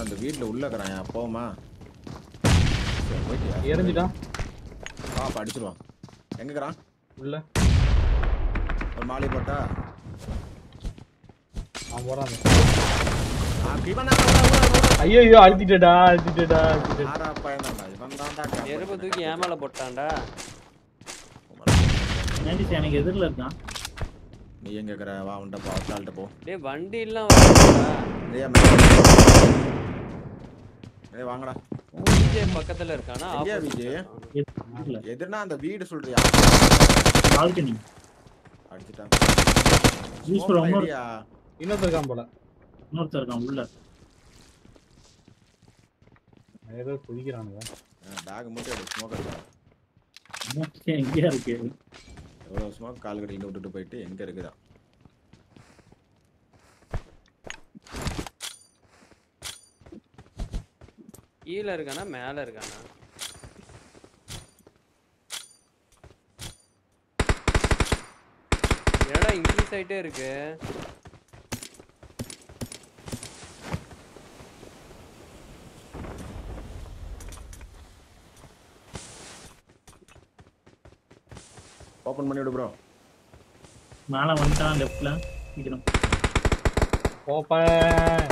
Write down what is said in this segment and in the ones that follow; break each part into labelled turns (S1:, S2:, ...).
S1: அந்த வீட்ல உள்ள இருக்கிறான் போமா சரி, போயிட்டியா?
S2: எரிஞ்சிட்டான்
S1: வா அப்ப அடிச்சிருவான் எங்க இருக்கிறான்
S2: உள்ள
S1: ஒரு மாலை போட்டா
S2: அவன் போறான்
S1: ஆ, இவன் தான், இவன் தான், இவன் தான்.
S2: ஐயோ ஐயோ அழுத்திட்டடா அழுத்திட்டடா அழுத்திட்டடா
S1: ஆறா பையன்தான்டா, இவன் தான்டா captain.
S3: நெருப்பு தூக்கி ஏன் மேல போட்டான்டா
S4: நைன்டிஸ் எனக்கு எதிரில் இருக்கான்
S1: நீ எங்க இருக்கிற வா உன்ட்ட போ அவத்தாள்கிட்ட போ
S3: டேய் வண்டி எல்லாம் வருதுடா.
S1: டேய், மேல. டேய் வாங்கடா
S3: விஜய் பக்கத்துல இருக்கானா
S1: எங்கேயா
S3: opposite
S1: விஜய்?
S3: இருக்கானா?
S4: எதிரில்
S1: எதுனா அந்த வீடு சொல்றியா
S4: பால்கனி
S1: அடிச்சிட்டான்
S4: யூஸ் பண்ண இன்னொரு
S1: ஐடியா.
S2: இன்னொருத்தர் இருக்கான் போல
S4: இன்னொருத்தர் இருக்கான் உள்ள
S2: ஏதோ குதிக்கிறானுங்க
S1: ஆ, பேக் மட்டும் எடு ஸ்மோக் அடிச்சா
S4: இன்னொருத்தன் எங்கேயா இருக்கு
S1: எவ்வளவு ஸ்மோக் கால் கட்டிட்டு விட்டுட்டு போயிட்டு எங்க இருக்குதா
S3: கீழ இருக்கானா மேல இருக்கானா என்னடா இன்க்ரீஸ் ஆயிட்டே இருக்கு
S1: ஓபன் பண்ணி விடு ப்ரோ
S4: மேலே வந்துட்டான் லெஃப்ட்ல நிற்கணும்
S2: போப்பேன்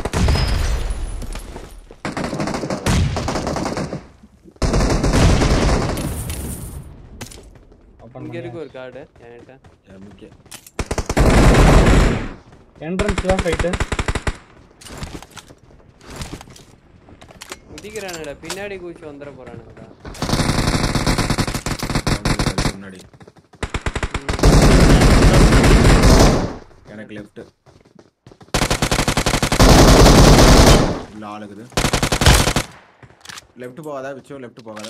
S3: இங்க இருக்கு ஒரு கார்டு என்கிட்ட
S1: எம்கே
S2: என்ட்ரன்ஸ் தான் ஃபைட்டு
S3: குதிக்கிறானுடா பின்னாடி கூச்சி வந்துட போறானுங்கடா
S1: முன்னாடி எனக்கு லெஃப்ட் உள்ள ஆளுக்குது லெஃப்ட் போகாதா விச்சோ லெஃப்ட் போகாதா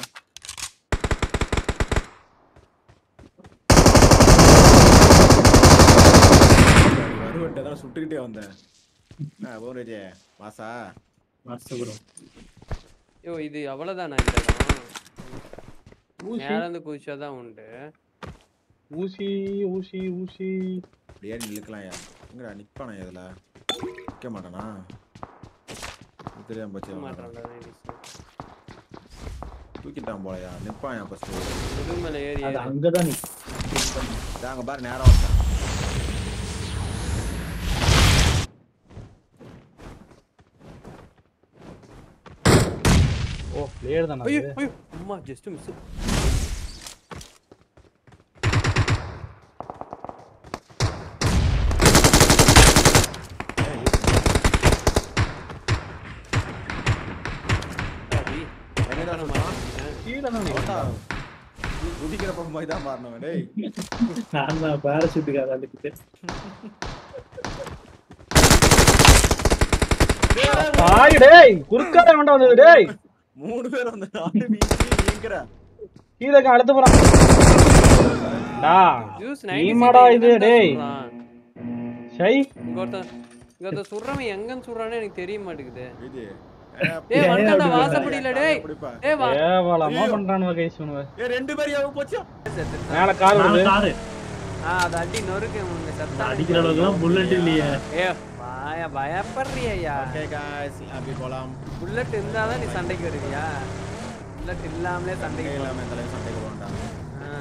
S1: வருவன்ட்டு தான் சுட்டுக்கிட்டே வந்தேன் ஆ போரேஜே மாசா
S4: வருஷம்
S3: ஐயோ இது அவ்வளவுதானா இந்த இடம்
S2: ஊசி
S3: மேல இருந்து குதிச்சாதான் உண்டு
S2: ஊசி ஊசி ஊசி
S1: அப்படியே நிலுக்கலாம் யா எங்கடா நிப்பானா இதுல நிக்க மாட்டானா இது தெரியாம போச்சு
S3: மாட்டான்டா nice.
S1: தூக்கிட்டான் போலயா நிப்பான் யா ஃபர்ஸ்ட்
S3: முதுகு மேல ஏறி
S4: அது
S3: ஏறு.
S4: அங்கதான் நீ
S1: தாங்க பாரு நேரா வந்தான்
S2: ஓ பிளேயர் தானே
S3: ஐயோ
S2: அது
S3: ஐயோ அம்மா ஜஸ்ட் மிஸ்
S1: எங்கடா சொன்னான்
S2: கீழே தான்
S1: அவன்டா.
S2: நிக்கிறான்.
S1: கு- குதிக்கிறப்ப போய் தான் மாறினவன் டேய்
S4: நான் தான் பேராசூட்டுக்காக அழுத்திட்டு
S2: தாய் டேய் குறுக்கால வேண்டாம் வந்தது டேய்
S1: மூணு பேர் வந்து நாலு வீசி நீங்கிற
S2: கீழே இருக்கான் அடுத்து போறான் டா
S3: ஜூஸ்
S2: நீமாடா இது, டேய். ஷை
S3: இங்க ஒருத்தன் இங்க ஒருத்தன் சுடுறவன் எங்கன்னு சுடுறானே எனக்கு தெரிய மாட்டேங்குது
S1: இது
S3: டேய் வந்துட்டான்டா வாசப்படியில டேய் டேய் வா
S2: ஏவலமா பண்றானுவ கைஸ் இவனுவ
S1: ஏ ரெண்டு பேரும் எவன் போச்சு
S2: மேல கார்
S4: நாலு
S2: வருது
S4: காரு
S3: ஆ அது அடி நொறுக்கு உங்க சத்தம்
S4: அடிக்கிற அளவுக்கு புல்லட் இல்லையே
S3: ஏ வாயா பயப்படுறியா
S1: ஓகே காய்ஸ் அப்படி போலாம்
S3: புல்லட் இருந்தாதான் நீ சண்டைக்கு வருவியா புல்லட் இல்லாமலே சண்டைக்கு
S1: கை
S3: போலாம்.
S1: இல்லாம தலையும் சண்டைக்கு போகண்டாம்
S3: ஆ.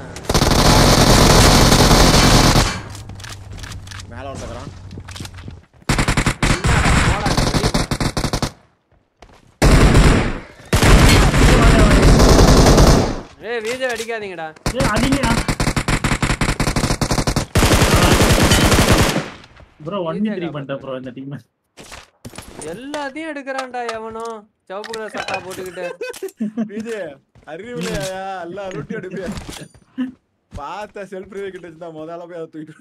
S1: மேல ஒருத்தக்கிறான்
S3: என்னடா, போடா, நீ வெளிய போ. ஏய் வீஜை அடிக்காதீங்கடா
S4: ஏய் அடிங்கயா ப்ரோ ஒன் த்ரீ பண்ணிட்டேன் ப்ரோ இந்த டீம்
S3: எல்லாத்தையும் எடுக்கிறான்டா எவனோ சிவப்பு கலர் சட்டா போட்டுக்கிட்டு
S1: விஜய் அறிவுலையா எல்லாம் ரொட்டி எடுப்பியா பார்த்த செல்ஃப் ரிவே கிட்ட இருந்தா முதல்ல போய் அதை தூக்கிட்டு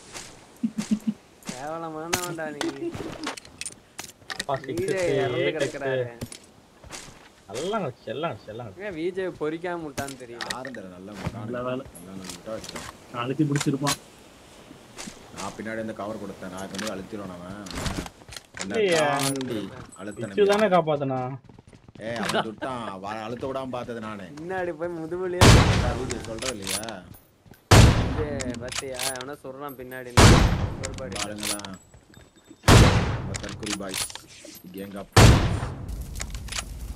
S3: கேவலமானவன்டா நீ
S2: அப்பா, six,
S3: வீஜை
S2: six,
S3: இறந்து
S2: eight,
S3: கிடக்குறாரு
S2: six. எல்லாம் கழிச்சு, எல்லாம் கழிச்சு, எல்லாம் கழிச்சு.
S3: ஏன் விஜய் பொறிக்காம விட்டான்னு தெரியும்
S1: யாரும் தெரியல நல்ல
S4: நல்ல வேலை.
S1: நல்லா வச்சுட்டேன்
S4: அழுத்தி பிடிச்சிருப்பான்
S1: நான் பின்னாடி இந்த கவர் கொடுத்தேன் நான் வந்து அழுத்திடுவேன் அவன்
S2: இல்லையே.
S1: அழுத்தன
S2: பிச்சு தானே காப்பாத்தனா
S1: ஏய் அவன் சுட்டான் வர அழுத்த விடாம பார்த்தது நானு
S3: பின்னாடி போய் முதுகுலயே
S1: விஜய் சொல்றது இல்லையா
S3: பத்தியா எவனா சொல்றான் பின்னாடி ஒரு படி
S1: ஆளுங்க தான் நம்ம தற்கொலை பாய்ஸ் கேங் அப்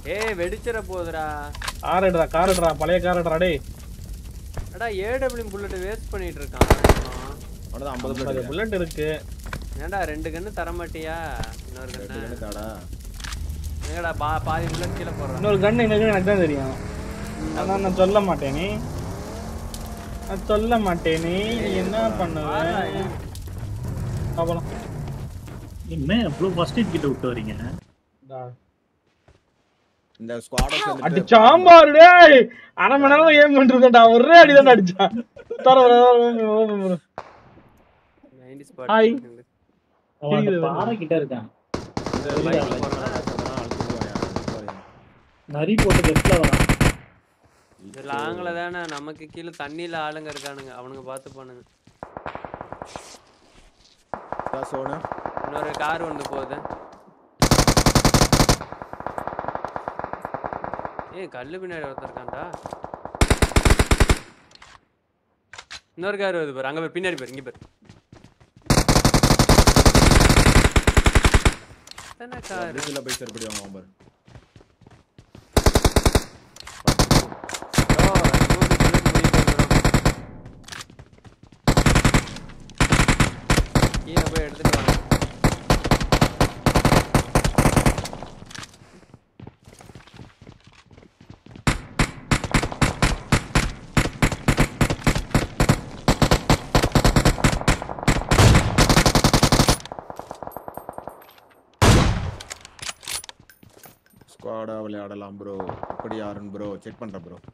S3: ஏய் வெடிச்சிட போகுதுடா
S2: கார் எடுறா கார் எடுறா பழைய கார் எடுறா டேய்
S3: அடா ஏடபிள்யூ புல்லட் வேஸ்ட் பண்ணிட்டு இருக்கான்
S1: அவ்வளவுதான் ஐம்பது
S2: அது
S1: பிளேட்
S2: புல்லட் இருக்கு
S3: ஏன்டா ரெண்டு கண்ணு தர மாட்டியா இன்னொரு கண்ணு
S1: தாடா
S3: எங்கடா பா பாதி புல்லட் கீழே போடுறான்
S2: இன்னொரு கன் எங்க இருக்குன்னு எனக்கு தான் தெரியும் ஆனா நான் சொல்ல மாட்டேனே நான் சொல்ல மாட்டேனே நீ என்ன பண்ணுவ அப்புறம்
S4: என்ன எவ்வளவு ஃபர்ஸ்ட் எய்ட் கிட்ட விட்டு வரீங்க
S1: இந்த ஸ்குவாட சேர்ந்து
S2: அடி சாம்பார் டேய் அரை மணி நேரம் ஏம் பண்ணிருக்கேன்டா ஒரே அடி தான் அடிச்சான் தர வர, வர, வர, வர, வர.
S3: 90s
S2: Hi.
S3: பாட்டு
S4: அவன் அந்த பாறை கிட்ட இருக்கான் நரி போட்டு லெஃப்ட்ல வரான்
S3: இது லாங்கில தானே நமக்கு கீழே தண்ணியில ஆளுங்க இருக்கானுங்க அவனுங்க பார்த்து பண்ணுங்க
S1: சோனு
S3: இன்னொரு கார் வந்து போகுது ஏய் கல்லு பின்னாடி ஒருத்தர் இருக்கான்டா இன்னொரு கார் வருது பாரு அங்க பாரு பின்னாடி பாரு இங்க பாரு எத்தனை கார்
S1: பிரிட்ஜில் போய் செருப்படி வாங்க பாரு
S3: கீழே போய் எடுத்துட்டு வாங்க
S1: ஸ்குவாடா விளையாடலாம் ப்ரோ அப்படி யாருன்னு ப்ரோ செக் பண்றேன் ப்ரோ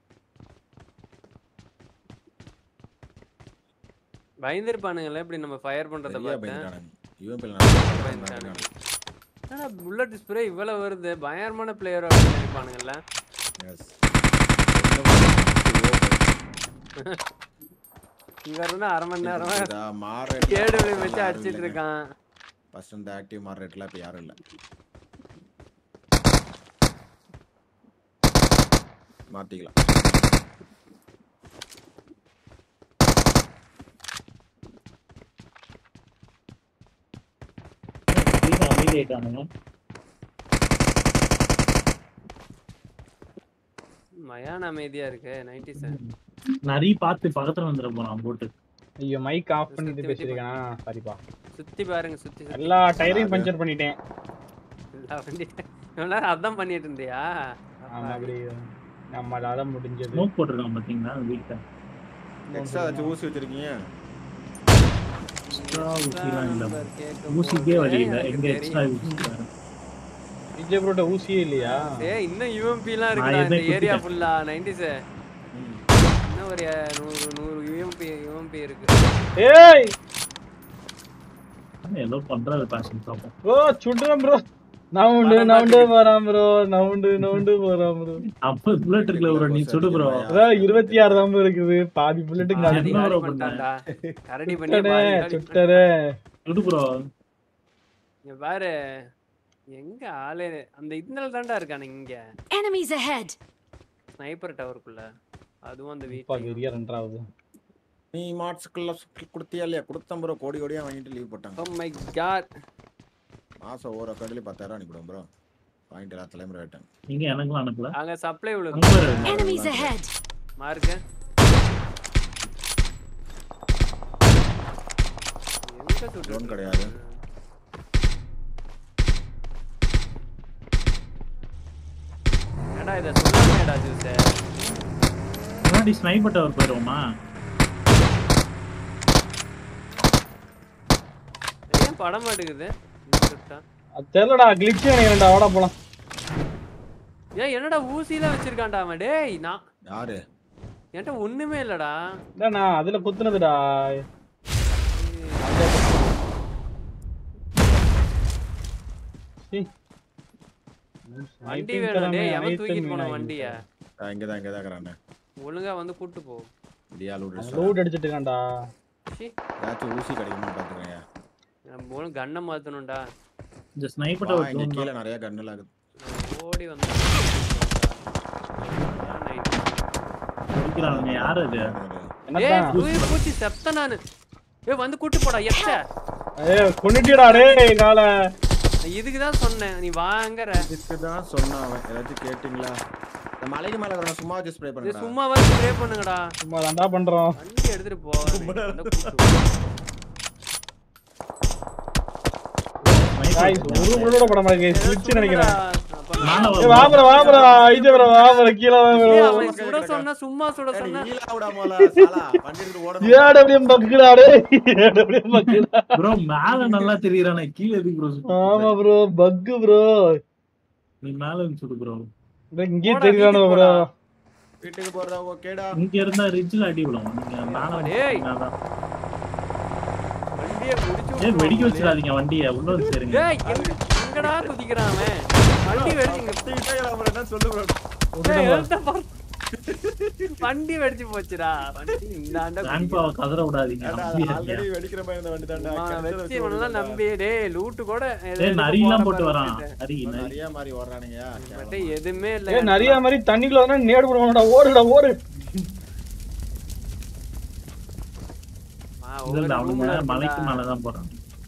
S3: பயந்துருப்பானுங்கல்ல இப்படி நம்ம ஃபயர் பண்றத
S1: சரியா
S3: பார்த்தேன்
S1: பயந்துட்டானுங்க இவன்
S3: பயந்துட்டானுங்க.
S1: பிள்ளை
S3: என்னடா புல்லட் ஸ்ப்ரே இவ்வளவு வருது பயங்கரமான பிளேயர் அப்படின்னு நினைப்பானுங்கல்ல
S1: எஸ்
S3: இங்க இருந்தா அரை மணி நேரமா
S1: மாற
S3: கேடு வச்சு அடிச்சிட்டு இருக்கான்
S1: ஃபர்ஸ்ட் இந்த ஆக்டிவ் மாற ரேட்ல இப்ப யாரும் இல்ல மாத்திக்கலாம்
S4: திரும்ப அமைதி ஆயிட்டானுங்க
S3: மயான அமைதியா இருக்கு நைன்டி செவன்
S4: நரி பார்த்து பக்கத்துல வந்துட போறான் போட்டு
S2: ஐயோ மைக் ஆஃப் பண்ணிட்டு பேசிருக்கேன் சாரிப்பா
S3: சுத்தி பாருங்க சுத்தி சுத்தி
S2: எல்லா டயரையும் பஞ்சர் பண்ணிட்டேன்
S3: எல்லா வண்டி இவ்வளவு நேரம் அதான் பண்ணிட்டு இருந்தியா
S2: ஆமா அப்படி நம்மளால முடிஞ்சது
S4: ஸ்மோக் போட்டிருக்கான் பாத்தீங்களா வீட்டை
S1: எக்ஸ்ட்ரா ஏதாச்சும் ஊசி வச்சிருக்கீங்க
S4: எக்ஸ்ட்ரா ஊசிலாம் இல்ல
S3: கேட்கும்
S4: ஊசிக்கே வழி இல்ல
S3: போதே
S4: எங்க
S3: எனக்கு
S4: எக்ஸ்ட்ரா
S3: தெரியும்.
S4: ஊசி வேற.
S2: விஜய் ப்ரோட்ட ஊசியே இல்லையா
S3: ஏய் இன்னும் யூஎம்பி எல்லாம்
S4: நான்
S3: இருக்குடா இந்த
S4: எதுவுமே
S3: ஏரியா
S4: குத்திட்டேன்.
S3: ஃபுல்லா நைன்டிஸ்
S1: ம்.
S3: இன்னும் ஒரு நூறு நூறு யூஎம்பி யூஎம்பி இருக்கு
S2: ஏய்
S4: ஏதோ பண்றாரு பேஷன் பார்ப்போம்
S2: ப்ரோ சுடுறேன் ப்ரோ நவுண்டு நவுண்டு போறான் ப்ரோ நவுண்டு நவுண்டு போறான் ப்ரோ
S4: அப்ப புல்லட் இருக்குல்ல ஒரு நீ சுடு ப்ரோ
S2: அதான் இருபத்தி ஆறு தான் bro இருக்குது பாதி புல்லட்டுக்கு
S4: ஆ,
S2: காலி
S4: என்ன bro
S3: பண்ணிட்டான்டா கரடி பண்ணி
S2: சுட்டரே
S3: பாதி காலி பண்ணிட்டான்.
S2: சுட்டரே
S4: சுடு ப்ரோ
S3: இங்க பாரு எங்க ஆளு அந்த இதுனால தான்டா இருக்கானு இங்க
S5: Enemies ahead!
S3: ஸ்னைப்பர் டவருக்குள்ள அதுவும் அந்த
S2: அப்பா
S3: வீட்டு
S2: வெறியா ரெண்டாவது
S1: நீ மார்ட்ஸ்க்குள்ள கொடுத்தியா இல்லையா கொடுத்தேன் ப்ரோ கோடி கோடியா வாங்கிட்டு லீவ் போட்டாங்க
S3: ஓ மை காட்
S1: மாசம் ஒரு அக்கௌண்ட்லயே பத்தாயிரம் அனுப்பிடும் ப்ரோ பாயிண்ட் எல்லாத்துலயும் ரேட்டன்
S4: நீங்க எனக்குலாம் அனுப்பல
S3: அங்க சப்ளை விழுது
S4: அங்க பாரு.
S5: Enemies ahead!
S3: மார்க்கு எங்க சுட்டுட்டு
S1: Drone
S3: இருக்கான்?
S1: கிடையாது.
S3: என்னடா இத சொல்லாமேடா ஜூஸ்
S4: முன்னாடி ஸ்னைப்பர் டவர் போயிடுவோமா
S3: ஏன் படம் மாட்டேங்குது இந்த சுட்டா.
S2: அது தெரியலடா கிளிச்சு நினைக்கிறேன்டா வாடா போலாம்
S3: ஏன் என்னடா ஊசிலாம் வச்சிருக்கான்டா அவன் டேய் நான்
S1: யாரு
S3: என்கிட்ட ஒண்ணுமே இல்லடா
S2: இல்ல நான் அதுல குத்துனதுடா சீ.
S3: வண்டி
S2: Sniping
S3: வேணும்
S2: திறமை
S3: டேய் எவன்
S2: அனைத்தும்
S3: தூக்கிட்டு போன
S2: வீணாகி
S3: வண்டிய
S1: ஆ, இங்கதான் இங்கதான் இருக்கிறானே
S3: ஒழுங்கா வந்து கூட்டு போ
S1: இடியா லூட்
S2: அவன் loot அடிச்சிட்டு இருக்கான்டா
S3: ச்சீ,
S1: ஏதாச்சும் ஊசி கிடைக்குமா பாத்துக்கங்க
S3: நம்ம ஒழுங்கு கண்ணை மாத்தணும்டா
S4: இந்த ஸ்னைப்பர்
S1: வா,
S4: டவர்
S1: இங்க
S4: zone
S1: கீழே நிறைய கன்னுலாம் இருக்குது
S3: நான் ஓடி வந்து
S4: அடிக்கிறானுங்க யார் அது
S3: ஏய்
S2: என்னத்தான்
S3: தூய் பூச்சி செத்த நானு ஏய் வந்து கூட்டு போடா எச்ச
S2: ஏய் கொன்னுட்டியடா டேய் கால
S3: நான் இதுக்கு தான் சொன்னேன் நீ வாங்கற
S1: இதுக்கு தான் சொன்னான் அவன் ஏதாச்சும் கேட்டிங்களா இந்த மலைக்கு மேல இருக்கிற சும்மா வச்சு ஸ்ப்ரே
S3: இது
S1: பண்ணுறா
S3: சும்மா வந்து ப்ரே பண்ணுங்கடா
S2: சும்மா தாண்டா பண்றோம்
S3: வண்டி எடுத்துட்டு போ
S2: Guys, ஒரு முறை கூட பட மாட்டேங்க ஸ்விட்ச் நினைக்கிறேன்
S4: நானும்
S2: ஏய், வா bro, வா bro, ஐஜே bro, வா bro, கீழே வா bro.
S3: அவன் சுட சொன்னா சும்மா சுட சொன்னா
S1: ஈழா விடாமல சாலா வண்டி எடுத்து ஓடணும்
S2: ஏடு அப்படியே பக்குடா டேய். ஏடு அப்படியே பக்குடா.
S4: ப்ரோ மேல நல்லா தெரியறானே கீழே எதுக்கு ப்ரோ
S2: ஆமா ப்ரோ பக்கு ப்ரோ
S4: நீ மேல இருந்து சுடு ப்ரோ
S2: இங்கே
S3: போடா,
S2: தெரியானோ
S3: வீட்டுக்கு
S2: ப்ரோ
S3: போடா.
S1: வீட்டுக்கு போறதா ஓகேடா
S4: இங்க இருந்தா ரிட்ஜ்ல அடி விடும் நீங்க மேல
S3: டேய்.
S4: வந்தீங்கன்னா
S3: வண்டியை முடிச்சு
S4: ஏய் வெடிக்க
S3: விட்டுருவான்
S4: வச்சிடாதீங்க வண்டியை உள்ள வந்து சேருங்க
S3: டேய் எங்க- எங்கடா குதிக்கிறான் அவன் வண்டி வெடிச்சுங்க
S1: என்ன சொல்லு bro.
S3: டேய், எழுத்த பாரு. வண்டி வெடிச்சு போச்சுடா வண்டி இந்தாண்ட
S4: கிராண்ட்பாவை கதற விடாதீங்க
S1: ஏன்டா, அது
S4: நம்பியா
S1: already வெடிக்கிற மாதிரி இந்த வண்டி தான்டா.
S3: அவன்
S1: கிடைச்சதை
S3: வச்சு
S1: வச்சு
S3: இவனெல்லாம்
S1: ஓடிடுடா.
S3: நம்பி டேய் லூட்டு கூட எது-
S4: ஏய்
S3: எதுக்கு
S4: நரியெல்லாம்
S3: போற
S4: போட்டு
S3: மாதிரி
S4: வரான்
S3: வச்சுட்டேன்.
S4: நரி
S1: இவன்
S4: நரி
S1: நிறைய மாதிரி ஓடுறானுங்கயா,
S3: இவன்கிட்ட
S1: கேவலமா.
S3: எதுவுமே இல்ல
S2: ஏய் நிறைய மாதிரி தண்ணிக்குள்ள வந்தா நேடு போடுவாங்கடா ஓடுடா ஓடு
S3: ஆ,
S4: இல்ல
S3: ஒவ்வொரு
S4: இல்ல
S3: room
S4: அவனுங்க
S3: ல இருக்குடா.
S4: மலைக்கு மேலதான் போறான்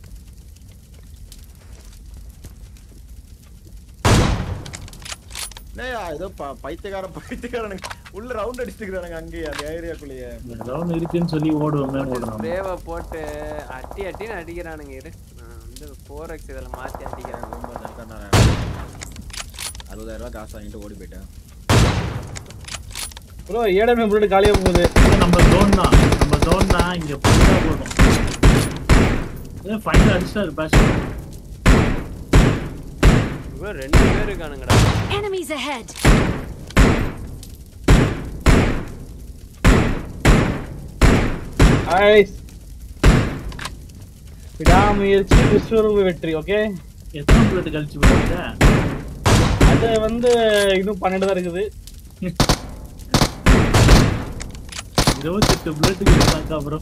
S1: டேய், ஏதோ ப- பைத்தியக்கார பைத்தியக்காரனுங்க உள்ள ரவுண்ட் அடிச்சுக்கிறானுங்க அங்கேயே அந்த ஏரியாக்குள்ளேயே
S4: ஏதோ ஒண்ணு இருக்குன்னு சொல்லி ஓடுவோமே ஓடுறான்
S3: ஸ்ப்ரேவை போட்டு அட்டி அட்டின்னு அடிக்கிறானுங்க இரு நான் வந்து ஃபோர் எக்ஸ் இதில் மாற்றி அடிக்கிறேன்
S1: ரொம்ப தடுக்காண்டா. அறுபதாயிரம் ரூபாய் காசு வாங்கிட்டு ஓடி போயிட்டேன்
S2: ப்ரோ ஏடமே புல்லட் காலியா போகுது
S4: இது நம்ம ஜோன் தான் நம்ம ஜோன் தான் இங்க போட்டா போதும் ஏ ஃபைனல் அடிச்சிட்டாரு பேஷன்
S3: இவன் ரெண்டு பேர் இருக்கானுங்கடா
S5: Enemies ahead!
S2: ஐஸ் விடாமுயற்சி விஸ்வரூப வெற்றி ஓகே
S4: எத்தனை புல்லட் கழிச்சு போயிட்டு
S2: அது வந்து இன்னும் பன்னெண்டு தான் இருக்குது
S4: இருபத்தெட்டு புல்லட்டுக்கு இருக்காக்கா ப்ரோ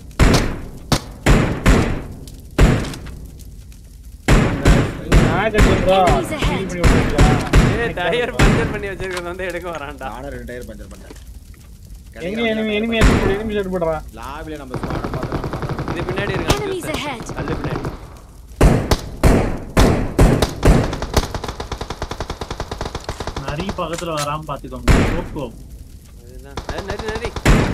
S2: நான் கட்டுறேன் ப்ரோ
S5: Enemies ahead.
S2: பண்ணி விட்டுருக்கா
S3: ஏய் டயர் பஞ்சர் பண்ணி வச்சிருக்கிறது வந்து எடுக்க வரான்டா
S1: நானும் ரெண்டு டயர் பஞ்சர் பண்ணேன்
S2: எங்க enemy enemy enemy enemy shot போடுறான்
S1: லாபில நம்ம ஸ்குவாட பார்த்தோம்
S3: இது பின்னாடி இருக்கான்
S5: Enemies
S3: ஜூஸ்.
S5: ahead!
S3: கல்லு பின்னாடி
S4: நிறைய பக்கத்துல வராம பாத்துக்கோங்க ஓப்போ
S3: அதுதான் அது நரி நரி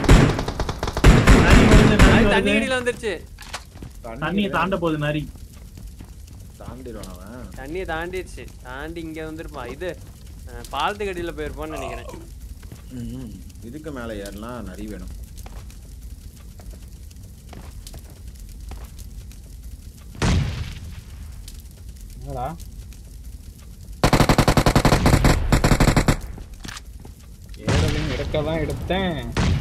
S4: நரி வருது நரி
S3: அது தண்ணி
S4: வருது
S3: அடியில வந்துருச்சு
S4: தண்ணியை தாண்ட போகுது நரி
S1: தாண்டிடுவான் அவன்
S3: தண்ணியை தாண்டிடுச்சு தாண்டி இங்க வந்திருப்பான் இது அஹ், பாலத்துக்கு அடியில போயிருப்பான்னு நினைக்கிறேன்
S1: ம், இதுக்கு மேல ஏறலாம் நிறைய வேணும்
S2: என்னடா ஏடலையும் எடுக்க தான் எடுத்தேன்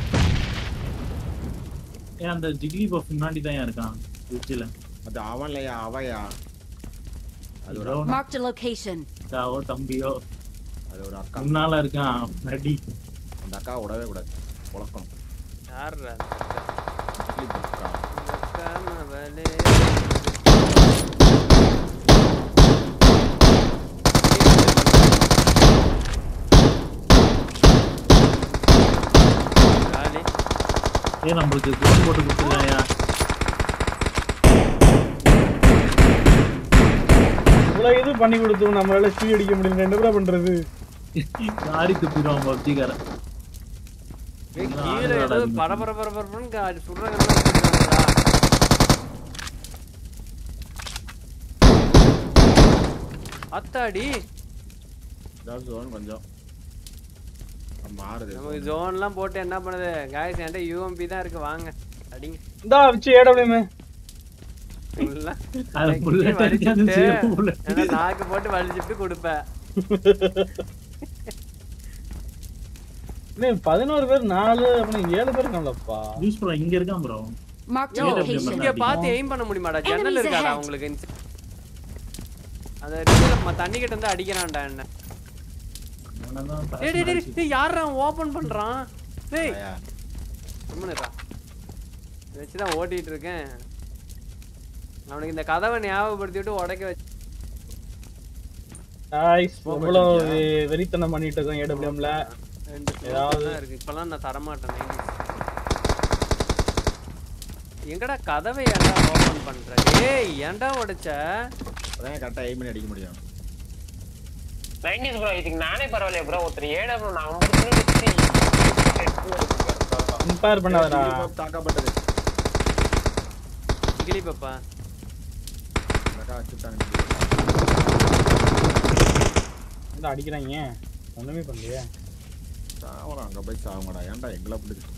S4: ஏன் அந்த ஜிகிலி பஃப் முன்னாடி தான் இருக்கான் ஃப்ரிட்ஜில்
S1: அது அவன்லையா அவையா அது ஒரு
S5: Marked a location.
S4: அக்காவோ தம்பியோ
S1: அது ஒரு அக்கா
S4: முன்னால இருக்கான் நடி
S1: அந்த அக்கா விடவே கூடாது உழக்கணும்
S3: யாருடா
S1: இட்லி அக்கா.
S3: காமவலே. காலி.
S4: ஏ நம்மளுக்கு கோல் போட்டு கொடுத்துருக்காயா
S2: இவ்வளவு இது பண்ணி கொடுத்தோம் நம்மளால ஸ்பீட் அடிக்க முடியல என்ன bro பண்றது
S4: காரி துப்பிடுவான் பப்ஜிக்காரன்
S3: ஏய்,
S4: நான்
S3: கீழே ஏதோ
S4: ஆடுறதா
S3: பரபர பரபரப்புன்னு கா- சுடுறாங்க எல்லாம் வச்சிருக்காங்கடா. அத்தாடி
S1: ஏதாவது zone கொஞ்சம் அது மாறுது
S3: நமக்கு ஜோன்லாம் போட்டு என்ன பண்ணுது காய்ஸ் என்கிட்ட யூஎம்பி தான் இருக்கு வாங்க அடிங்க
S2: இந்தா வச்சு ஏடபிள்யூமே
S3: இல்ல.
S4: அது
S3: எனக்கு
S4: bullet அடிக்காது,
S3: வலிச்சுட்டு,
S4: zero bullet.
S3: ஏன்னா நாக்கு போட்டு வலிச்சுட்டு கொடுப்பேன்
S2: பதினோரு பேர் நாலு அப்புறம் ஏழு பேர் இருக்காங்களப்பா
S4: யூஸ் ப்ரோ இங்க இருக்கான் bro
S5: Marked a
S3: your,
S5: location.
S3: இங்க பார்த்து எய்ம் பண்ண முடியுமாடா ஜன்னல்
S5: Enemies
S3: இருக்காடா
S5: ahead.
S3: உங்களுக்கு இந்த- அந்த இதுல ம- தண்ணி கிட்ட இருந்து அடிக்கிறான்டா என்ன டேய் டேய் டேய் டேய் யாரா ஓபன் பண்றான் டேய்
S1: ஆயா.
S3: சும்மாடா வச்சு தான் ஓட்டிட்டு இருக்கேன் அவனுக்கு இந்த கதவை ஞாபகப்படுத்தி விட்டு உடைக்க வச்சு
S2: காய்ஸ் எவ்வளவு வெ- வெறித்தனம் பண்ணிட்டு இருக்கோம் ஏடபிள்யூஎம்ல
S3: ரெண்டு floor
S2: ஏதாவது-
S3: தான் இருக்கு இப்பெல்லாம் நான் தரமாட்டேன் 90s. எங்கடா கதவை ஏன்டா ஓபன் பண்ற ஏய் ஏன்டா உடைச்ச
S1: அதான் கரெக்டா எய்ம் பண்ணி அடிக்க முடியும்
S6: நைன்டிஸ் ப்ரோ இதுக்கு நானே பரவாயில்லையா ப்ரோ ஒருத்தர் ஏடா ப்ரோ நான் ஐம்பது கிலோ வச்சு
S2: இன்ஸ்பயர் பண்ணாதடா
S1: தாக்கப்பட்டது
S3: கிளி பாப்பா
S1: அக்கா வச்சுட்டாங்க
S2: வந்து அடிக்கிறாங்க ஒண்ணுமே பண்ணலையே
S1: சாவரம் அங்க போய் சாவங்கடா ஏன்டா எங்களை பிடிச்சி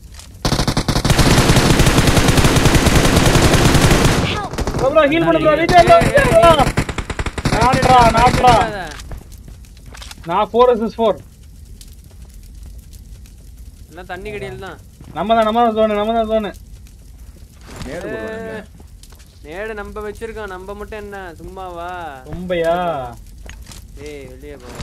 S2: ப்ரோ ஹீல் பண்ணு ப்ரோ விஜய் ப்ரோ நாட்ரா நாட்ரா நான் 4 vs 4
S3: எல்லாம் தண்ணி கடியில் தான்
S2: நம்ம தான் நம்ம தான் zone நம்ம தான் zone
S1: நேரு போடுவாங்க
S3: நேடு நம்ம வச்சிருக்கோம் நம்ம மட்டும் என்ன சும்மாவா
S2: ரொம்பயா
S3: ஏய் வெளியே போ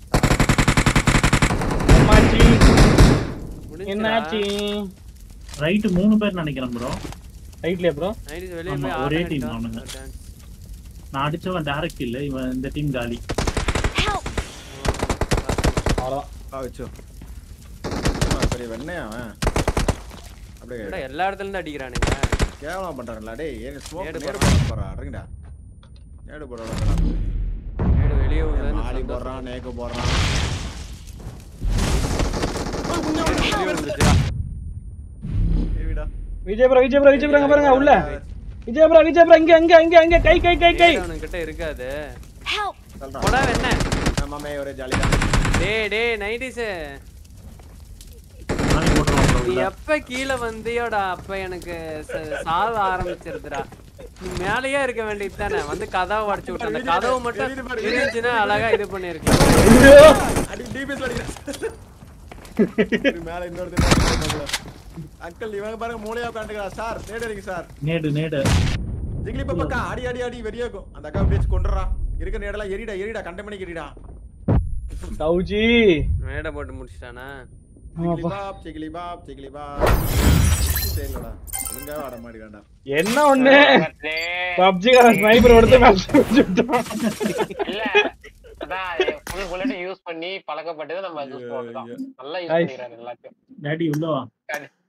S2: அம்மாச்சி
S3: முடிஞ்சுடா.
S2: என்னாச்சு
S4: ரைட்டு மூணு பேர் நினைக்கிறேன் ப்ரோ
S2: ரைட்லயா ப்ரோ
S3: நைட்டு வெளியே
S4: ஆமா,
S3: போய்
S4: ஒரே
S3: ஆட்டம்
S4: team
S3: கட்டா.
S4: அவனுங்க.
S3: ஒரு dance.
S4: நான் அடிச்சவன் டைரக்ட் இல்ல இவன் இந்த டீம் காலி
S5: Help!
S2: அவ்வளவுதான்
S1: ஆ வச்சோ சரி வெண்ணையா அவன் அப்படியே
S3: என்னடா எல்லா இடத்துல இருந்து அடிக்கிறானுங்க
S1: கேவலம் பண்றாங்களா டேய் ஏன் ஸ்மோக்
S3: நேடு
S1: நேடு போட போறா அடங்கடா நேடு போட விடா
S3: நேடு வெளியே விடுறதுன்னு
S1: மாலி
S3: சந்தோஷம்.
S1: போடுறான் நேக்கு போடுறான்
S3: வெளியே விழுந்துச்சுடா.
S1: ஏவிடா
S2: Vijay bro Vijay bro Vijay bro அங்க பாருங்க உள்ள விஜய் ப்ரோ விஜய் ப்ரோ இங்க இங்க இங்க இங்க கை கை கை கை
S3: நேடு அவனுங்கிட்ட இருக்காது
S5: Help!
S1: சொல்றான்
S3: போடா என்ன
S1: மாமே ஒரே ஜாலியா
S3: டேய் டேய் நைட்டிஸ்
S4: நானே போட்டுருவான் bro
S3: நீ
S4: உள்ள.
S3: எப்ப கீழே வந்தியோடா அப்ப எனக்கு ச- சாவ ஆரம்பிச்சிருதுடா நீ மேலேயே இருக்க வேண்டியது தானே வந்து கதவை உடச்சு விட்டு அந்த கதவு மட்டும் இருந்துச்சுன்னா அழகா இது பண்ணிருக்கலாம்
S1: அடி டிபிஎஸ் அடிக்கிறான் இது மேல இன்னொரு அங்கிள் இவங்க பாருங்க மூளையா உட்காந்துக்கிறா சார் நேடு அடிங்க சார்
S4: நேடு நேடு
S1: ஜிகிலி பக்கா அடி அடி அடி வெறியா இருக்கும் அந்த அக்கா அப்படியே கொண்டுறா இருக்க நேடெல்லாம் எரிடா எரிடா கண்ட மணிக்கு எரிடா
S2: தௌஜி
S3: மேடை போட்டு முடிச்சிட்டானா
S1: ஜிகிலி பாப் ஜிகிலி பாப் ஜிகிலி பாப் சரிலடா ஒழுங்கா ஆட மாட்டேங்காண்டா
S2: என்ன ஒண்ணு
S6: டேய்,
S2: பப்ஜி கார ஸ்னைப்பர் எடுத்து மேட்ச் வச்சுட்டான்
S6: இல்ல அதான் ஃபுல் புல்லட் யூஸ் பண்ணி பழக்கப்பட்டது நம்ம யூஸ் பண்ணுறோம் நல்லா யூஸ்
S2: Nice.
S6: பண்ணிக்கிறாரு எல்லாத்தையும்
S4: டேடி உள்ள வா
S6: கடி-